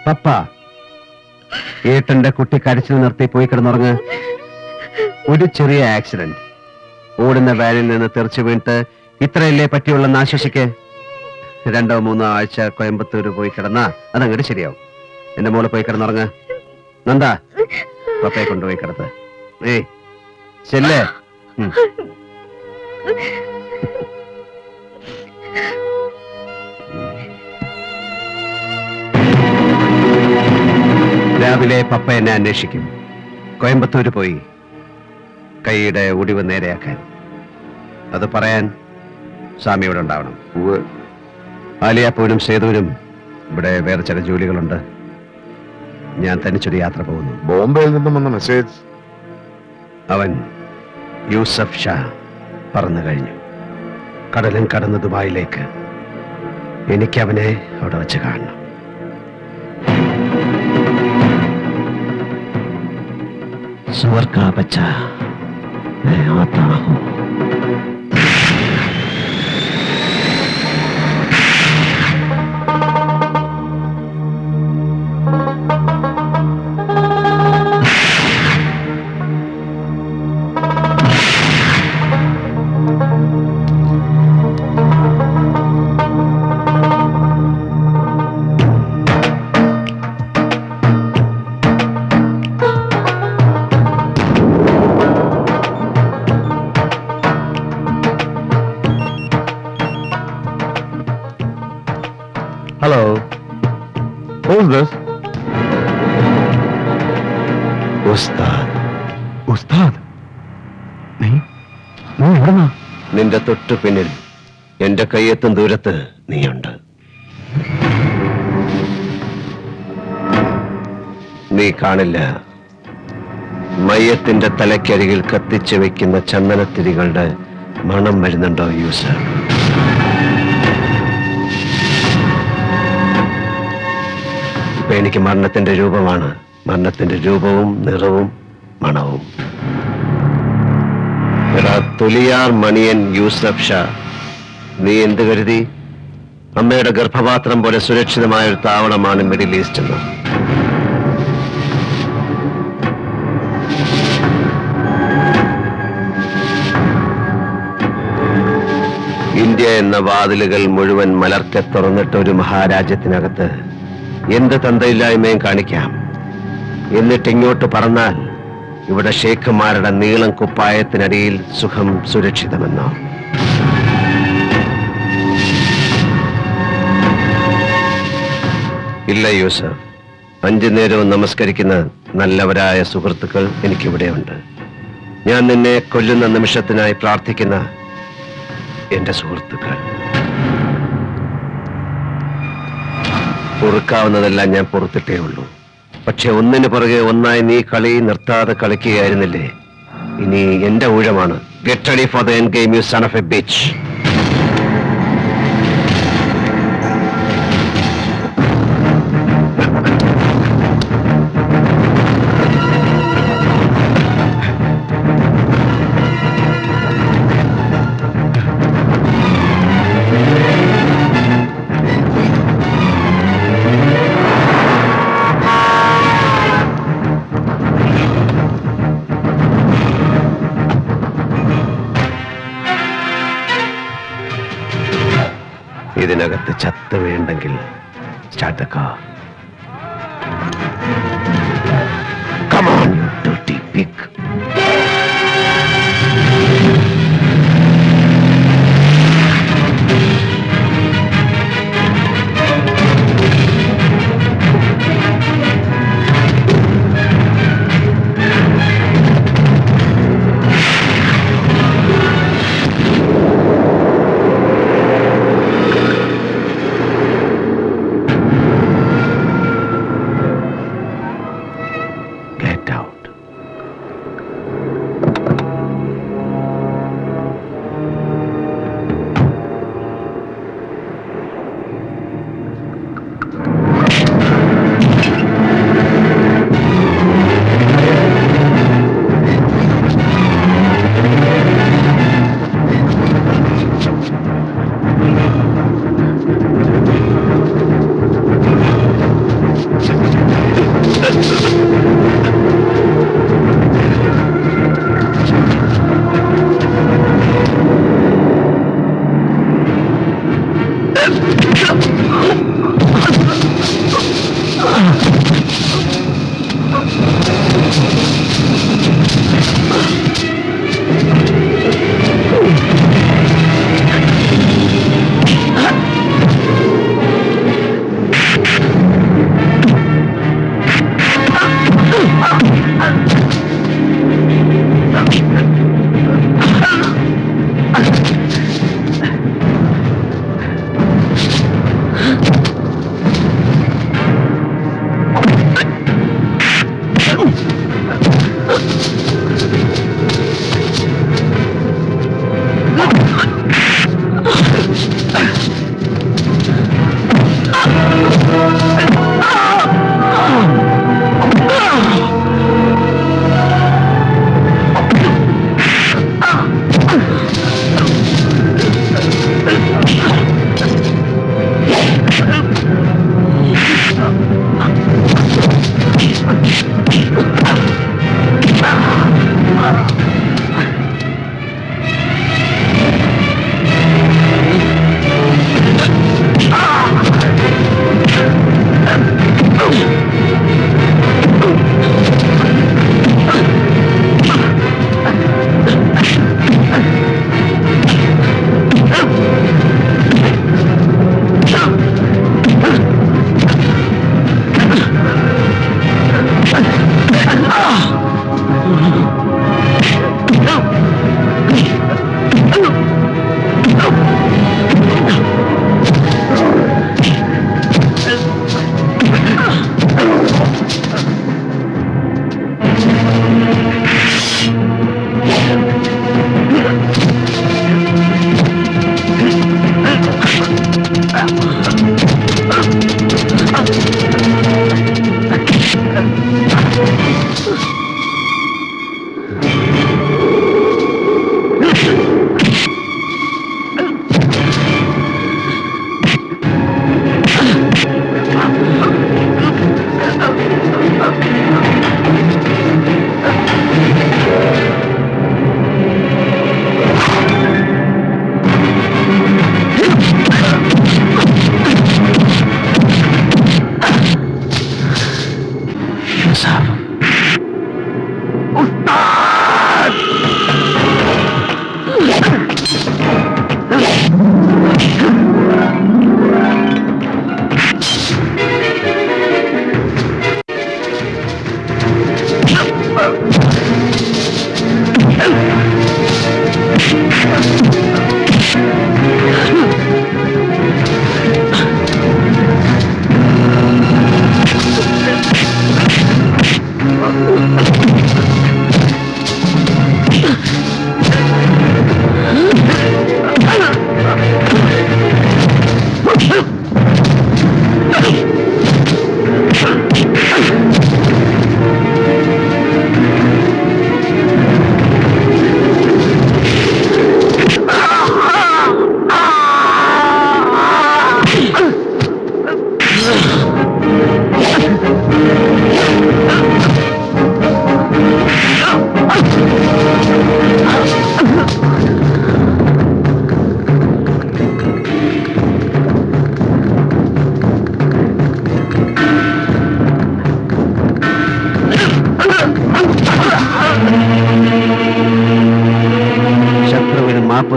പപ്പ ഏട്ടന്റെ കുട്ടി കരച്ചിൽ നിർത്തി പോയി കിടന്നുറങ്ങ് ഒരു ചെറിയ ആക്സിഡന്റ് ഓടുന്ന വാനിൽ നിന്ന് തെറിച്ചു വീണിട്ട് ഇത്രയല്ലേ പറ്റിയുള്ള ആശ്വസിക്ക് രണ്ടോ മൂന്നോ ആഴ്ച കോയമ്പത്തൂർ പോയി കിടന്നാ അതങ്ങോട്ട് ശരിയാവും എന്റെ മോളെ പോയി കിടന്നുറങ്ങ് നന്ദ പപ്പയെ കൊണ്ടുപോയി കിടത്ത് ഏയ് ചെല്ലേ ഉം. രാവിലെ പപ്പ എന്നെ അന്വേഷിക്കും കോയമ്പത്തൂര് പോയി കൈയുടെ ഒടിവ് നേരെയാക്കാൻ അത് പറയാൻ സ്വാമി ഇവിടെ ഉണ്ടാവണം ആലിയാപ്പൂരും സേതുവിനും ഇവിടെ വേറെ ചില ജോലികളുണ്ട് ഞാൻ തനിച്ചൊരു യാത്ര പോകുന്നു ബോംബെയിൽ നിന്നും വന്ന മെസ്സേജ് അവൻ യൂസഫ് ഷാ പറന്നു കഴിഞ്ഞു കടലും കടന്ന് ദുബായിലേക്ക് എനിക്ക് അവനെ അവിടെ വെച്ച് കാണണം सुअर का बच्चा मैं आता हूँ Hello. Who's this? ഉസ്താദ് ഉസ്താദ് നീ നീ എവിടുന്നാ നിന്റെ തൊട്ടു പിന്നിൽ എന്റെ കയ്യെത്തും ദൂരത്ത് നീയുണ്ട് നീ കാണില്ല മയ്യത്തിന്റെ തലയ്ക്കരികിൽ കത്തിച്ചു വെക്കുന്ന ചന്ദനത്തിരികളുടെ മണം വരുന്നുണ്ടോ യൂസർ ഇപ്പൊ എനിക്ക് മരണത്തിന്റെ രൂപമാണ് മരണത്തിന്റെ രൂപവും നിറവും മണവും എടാ തുലിയാർ മണിയൻ യൂസഫ് ഷാ നീ എന്ത് കരുതി അമ്മയുടെ ഗർഭപാത്രം പോലെ സുരക്ഷിതമായ ഒരു താവളമാണ് മിഡിൽ ഈസ്റ്റ് എന്ന് ഇന്ത്യ എന്ന വാതിലുകൾ മുഴുവൻ മലർക്കെ തുറന്നിട്ട ഒരു മഹാരാജ്യത്തിനകത്ത് എന്ത് തന്തയില്ലായ്മയും കാണിക്കാം എന്നിട്ട് ഇങ്ങോട്ട് പറന്നാൽ ഇവിടെ ഷേഖുമാരുടെ നീളം കുപ്പായത്തിനടിയിൽ സുഖം സുരക്ഷിതമെന്നോ ഇല്ല യൂസഫ് അഞ്ചു നേരവും നമസ്കരിക്കുന്ന നല്ലവരായ സുഹൃത്തുക്കൾ എനിക്കിവിടെയുണ്ട് ഞാൻ നിന്നെ കൊല്ലുന്ന നിമിഷത്തിനായി പ്രാർത്ഥിക്കുന്ന എന്റെ സുഹൃത്തുക്കൾ പൊറുക്കാവുന്നതെല്ലാം ഞാൻ പൊറുത്തിട്ടേ ഉള്ളൂ പക്ഷെ ഒന്നിനു പുറകെ ഒന്നായി നീ കളി നിർത്താതെ കളിക്കുകയായിരുന്നില്ലേ ഇനി എന്റെ ഊഴമാണ് get ready for the end game you son of a bitch ഇതിനകത്ത് ചത്ത് വേണ്ടെങ്കിൽ start Come on, you dirty pig. Get out.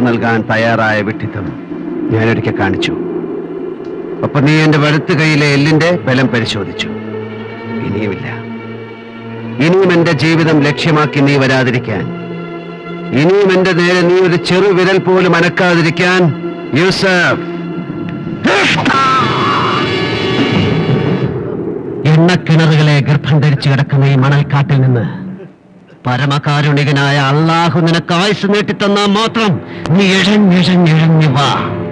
നൽകാൻ തയ്യാറായ വിഡ്ഢിത്തം ഞാനൊരിക്കൽ കാണിച്ചു അപ്പൊ നീ എന്റെ വലത്ത് കൈയിലെ എല്ലിന്റെ ബലം പരിശോധിച്ചു ഇനിയുമില്ല ഇനിയും എന്റെ ജീവിതം ലക്ഷ്യമാക്കി നീ വരാതിരിക്കാൻ ഇനിയും എന്റെ നേരെ നീ ഒരു ചെറു വിരൽ പോലും അനക്കാതിരിക്കാൻ യൂസഫ് എണ്ണക്കിണറുകളെ ഗർഭം ധരിച്ചു കിടക്കുന്ന ഈ മണൽക്കാട്ടിൽ നിന്ന് പരമകാരുണികനായ അള്ളാഹു നിനക്ക് ആയുസ് നീട്ടിത്തന്നാൽ മാത്രം നീ എഴഞ്ഞെഴഞ്ഞെഴഞ്ഞു വാ